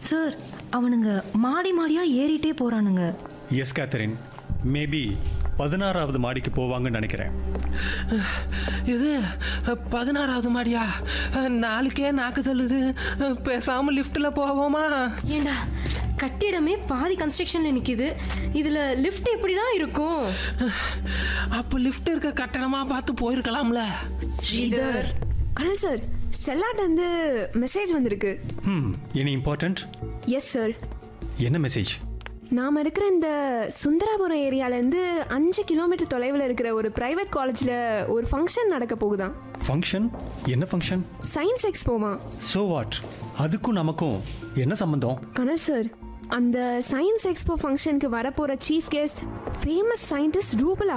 sir அவனுங்க மாடி மாடியா ஏறிட்டே போறானுங்க எஸ் கேத்தரின் மேபி பதினாறாவது மாடிக்கு போவாங்கன்னு நினைக்கிறேன் இது பதினாறாவது மாடியா நாளைக்கே நாக்கு தள்ளுது பேசாம லிஃப்ட்ல போவோமா ஏண்டா கட்டிடமே பாதி கன்ஸ்ட்ரக்ஷன்ல நிக்குது இதுல லிஃப்ட் எப்படிதான் இருக்கும் அப்ப லிஃப்ட் இருக்க கட்டணமா பார்த்து போயிருக்கலாம்ல ஸ்ரீதர் கனல் சார் செல்லாட் வந்து மெசேஜ் வந்திருக்கு hmm any important yes sir என்ன மெசேஜ் நாம் இருக்கிற இந்த சுந்தராபுரம் ஏரியாலேருந்து அஞ்சு கிலோமீட்டர் தொலைவில் இருக்கிற ஒரு ப்ரைவேட் காலேஜில் ஒரு ஃபங்க்ஷன் நடக்க போகுதாம் ஃபங்க்ஷன் என்ன ஃபங்க்ஷன் சயின்ஸ் எக்ஸ்போமா ஸோ வாட் அதுக்கும் நமக்கும் என்ன சம்மந்தம் கனல் சார் அந்த சயின்ஸ் எக்ஸ்போ ஃபங்க்ஷனுக்கு வரப்போகிற chief guest famous scientist Rupala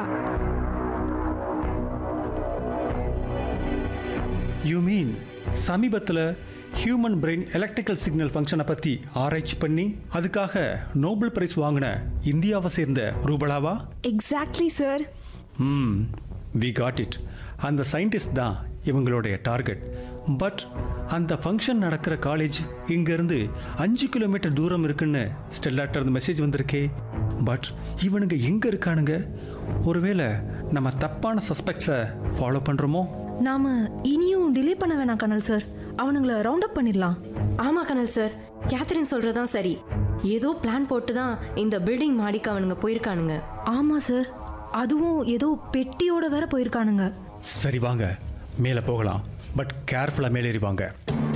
you mean சமீபத்தில் ஹியூமன் பிரெயின் எலக்ட்ரிக்கல் சிக்னல் ஃபங்க்ஷனை பற்றி ஆராய்ச்சி பண்ணி அதுக்காக நோபல் பிரைஸ் வாங்கின இந்தியாவை சேர்ந்த ரூபலாவா exactly sir hmm we got it அந்த சயின்டிஸ்ட் தான் இவங்களுடைய டார்கெட் பட் அந்த ஃபங்க்ஷன் நடக்கிற காலேஜ் இங்கேருந்து அஞ்சு கிலோமீட்டர் தூரம் இருக்குன்னு ஸ்டெல்லாட்ட இருந்து மெசேஜ் வந்திருக்கே பட் இவனுங்க எங்கே இருக்கானுங்க ஒருவேளை நம்ம தப்பான சஸ்பெக்ட்ஸை ஃபாலோ பண்ணுறோமோ நாம இனியும் டிலே பண்ண வேணாம் கனல் சார் அவனுங்கள ரவுண்ட் அப் பண்ணிடலாம் ஆமா கனல் சார் கேத்தரின் சொல்றதான் சரி ஏதோ பிளான் போட்டு தான் இந்த பில்டிங் மாடிக்கு அவனுங்க போயிருக்கானுங்க ஆமா சார் அதுவும் ஏதோ பெட்டியோட வேற போயிருக்கானுங்க சரி வாங்க மேலே போகலாம் பட் கேர்ஃபுல்லாக மேலேறி வாங்க